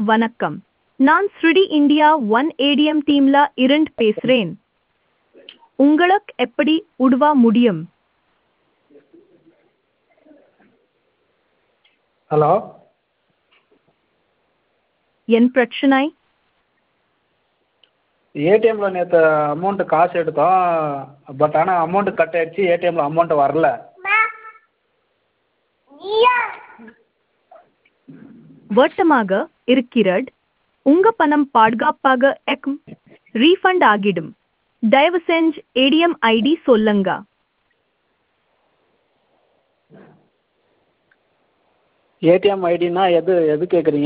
வணக்கம் நான் ஸ்ருடி இந்தியா ஒன் ஏடிஎம் டீம்ல இருந்து பேசுறேன் உங்களுக்கு எப்படி உதவ முடியும் ஹலோ என் பிரச்சனை ஏடிஎம்மில் நேற்று அமௌண்ட்டு காசு எடுத்தோம் பட் ஆனால் அமௌண்ட்டு கட் ஆகிடுச்சி ஏடிஎம்மில் அமௌண்ட்டு வரல வருத்தமாக இருக்கிறது உங்க பணம் பாதுகாப்பாக எக்கும் ரீஃபண்ட் ஆகிடும் தயவு செஞ்சு ஏடிஎம் ஐடி சொல்லுங்க ஏடிஎம் ஐடினா எது எது கேட்குறீங்க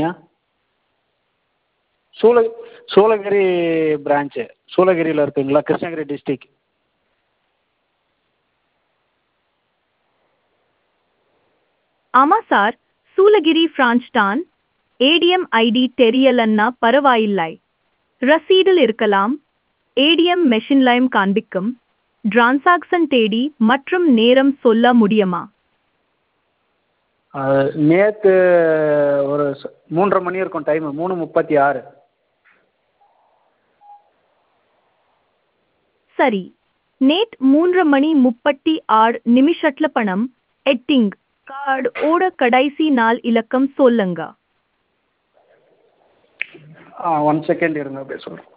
சூள சூளகிரி பிரான்ச்சு சூளகிரியில் இருக்குங்களா கிருஷ்ணகிரி டிஸ்ட்ரிக் ஆமா சார் சூலகிரி பிரான்ச் தான் ஏடிஎம் ஐடி தெரியலன்னா பரவாயில்லை ரசீடில் இருக்கலாம் ஏடிஎம் மெஷின்லையும் காண்பிக்கும் டிரான்சாக்சன் தேடி மற்றும் நேரம் சொல்ல முடியுமா நேற்று ஒரு ச- மூன்றரை மணி இருக்கும் டைமு மூணு முப்பத்தி ஆறு சரி நேட் மூன்று மணி முப்பத்தி ஆறு நிமிஷத்துல பணம் எட்டிங் கார்டு ஓட கடைசி நாள் இலக்கம் சொல்லுங்க ஆ ஒன் செகண்ட் இருங்க அப்படியே சொல்கிறேன்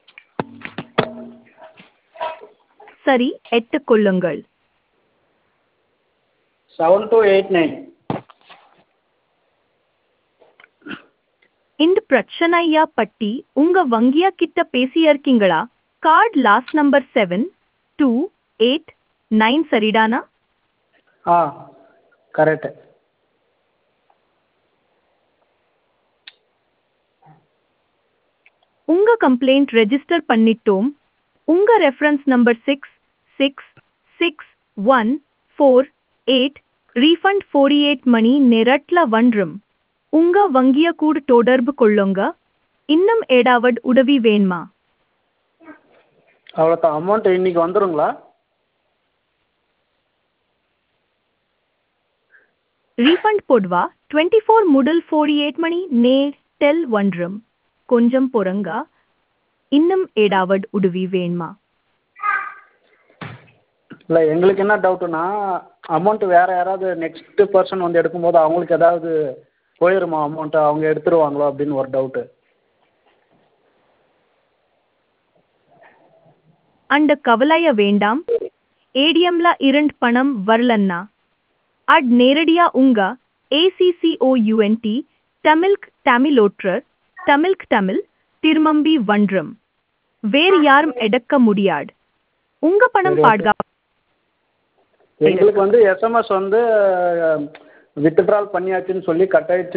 சரி எட்டுக் கொள்ளுங்கள் செவன் டூ எயிட் நைன் இந்த பிரச்சனையா பட்டி உங்க வங்கியா கிட்ட பேசியிருக்கீங்களா card last number seven two eight nine சரிடானா ஆ கரெக்டு உங்க கம்ப்ளைண்ட் ரெஜிஸ்டர் பண்ணிட்டோம் உங்க reference number six six six one four eight refund forty eight மணி நேரட்ல வன்றும் உங்க வங்கிய கூட தொடர்பு கொள்ளுங்க இன்னும் ஏடாவது உதவி வேணுமா அவ்வளோதான் அமௌண்ட்டு இன்னைக்கு வந்துருங்களா ரீஃபண்ட் போடுவா டுவெண்ட்டி ஃபோர் முதல் ஃபோர்டி எயிட் மணி நேட்டல் ஒன்றும் கொஞ்சம் பொறுங்க இன்னும் ஏடாவது உதவி வேணுமா இல்லை எங்களுக்கு என்ன டவுட்டுன்னா அமௌண்ட்டு வேறு யாராவது நெக்ஸ்ட்டு பர்சன் வந்து எடுக்கும்போது அவங்களுக்கு ஏதாவது போயிருமா அமௌண்ட்டு அவங்க எடுத்துருவாங்களோ அப்படின்னு ஒரு டவுட்டு அந்த கவலைய வேண்டாம் ஏடிஎம்ல இரண்டு பணம் வரலன்னா அட் நேரடியா உங்க ஏசிசிஓயுஎன்டி தமிழ்க் தமிழோற்றர் தமிழ்க் தமிழ் திரும்பி வன்றும் வேறு யாரும் எடுக்க முடியாது உங்க பணம் சரி, okay. பாதுகாப்பு எங்களுக்கு வந்து எஸ்எம்எஸ் வந்து வித்ட்ரால் பண்ணியாச்சுன்னு சொல்லி கட் ஆயிடுச்சு